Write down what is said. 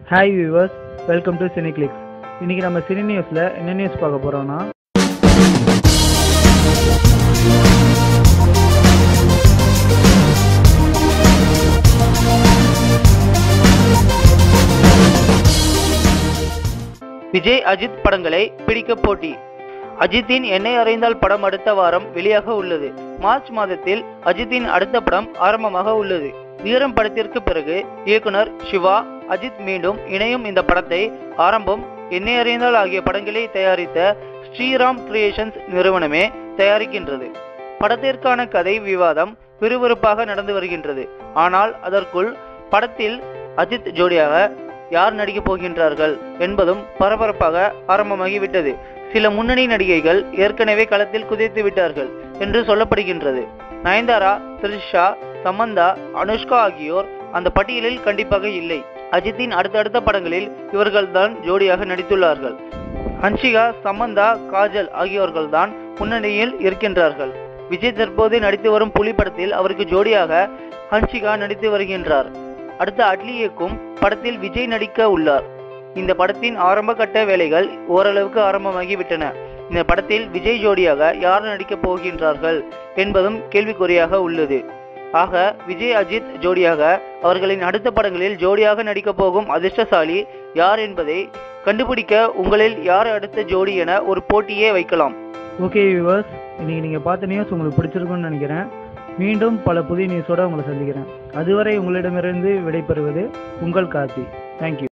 hi viewers welcome to cine clicks இன்றைக்கி நம்ம cine நியூஸில் என்ன நியூஸ் பார்க்க போகிறோம்னா விஜய் அஜித் படங்களை பிடிக்க போட்டி அஜித்தின் என்னை அறிந்தால் படம் அடுத்த வாரம் வெளியாக உள்ளது மார்ச் மாதத்தில் அஜித்தின் அடுத்த படம் ஆரம்பமாக உள்ளது வீரம் படத்திற்கு பிறகு இயக்குனர் சிவா அஜித் மீண்டும் இணையும் இந்த படத்தை ஆரம்பம் என்னை அறிந்தால் ஆகிய படங்களை தயாரித்த ஸ்ரீராம் கிரியேஷன்ஸ் நிறுவனமே தயாரிக்கின்றது படத்திற்கான கதை விவாதம் விறுவிறுப்பாக நடந்து வருகின்றது ஆனால் அதற்குள் படத்தில் அஜித் ஜோடியாக யார் நடிக்கப் போகின்றார்கள் என்பதும் பரபரப்பாக ஆரம்பமாகிவிட்டது சில முன்னணி நடிகைகள் ஏற்கனவே களத்தில் குதித்து விட்டார்கள் என்று சொல்லப்படுகின்றது நயன்தாரா த்ரிஷா சமந்தா அனுஷ்கா ஆகியோர் அந்த பட்டியலில் கண்டிப்பாக இல்லை அஜித்தின் அடுத்தடுத்த படங்களில் இவர்கள்தான் ஜோடியாக நடித்துள்ளார்கள் ஹன்ஷிகா சமந்தா காஜல் ஆகியோர்கள்தான் முன்னணியில் இருக்கின்றார்கள் விஜய் தற்போது நடித்து வரும் புலி படத்தில் அவருக்கு ஜோடியாக ஹன்ஷிகா நடித்து வருகின்றார் அடுத்த அட்லி இயக்கும் படத்தில் விஜய் நடிக்க உள்ளார் இந்த படத்தின் ஆரம்ப கட்ட வேலைகள் ஓரளவுக்கு ஆரம்பமாகிவிட்டன இந்த படத்தில் விஜய் ஜோடியாக யார் நடிக்கப் போகின்றார்கள் என்பதும் கேள்விக்குறியாக உள்ளது ஆக விஜய் அஜித் ஜோடியாக அவர்களின் அடுத்த படங்களில் ஜோடியாக நடிக்கப் போகும் அதிர்ஷ்டசாலி யார் என்பதை கண்டுபிடிக்க உங்களில் யார் அடுத்த ஜோடி என ஒரு போட்டியே வைக்கலாம் ஓகே வியூவர்ஸ் இன்றைக்கி நீங்கள் பார்த்த நியூஸ் உங்களுக்கு பிடிச்சிருக்குன்னு நினைக்கிறேன் மீண்டும் பல புதிய நியூஸோடு உங்களை சந்திக்கிறேன் அதுவரை உங்களிடமிருந்து விடைபெறுவது உங்கள் கார்த்தி தேங்க்யூ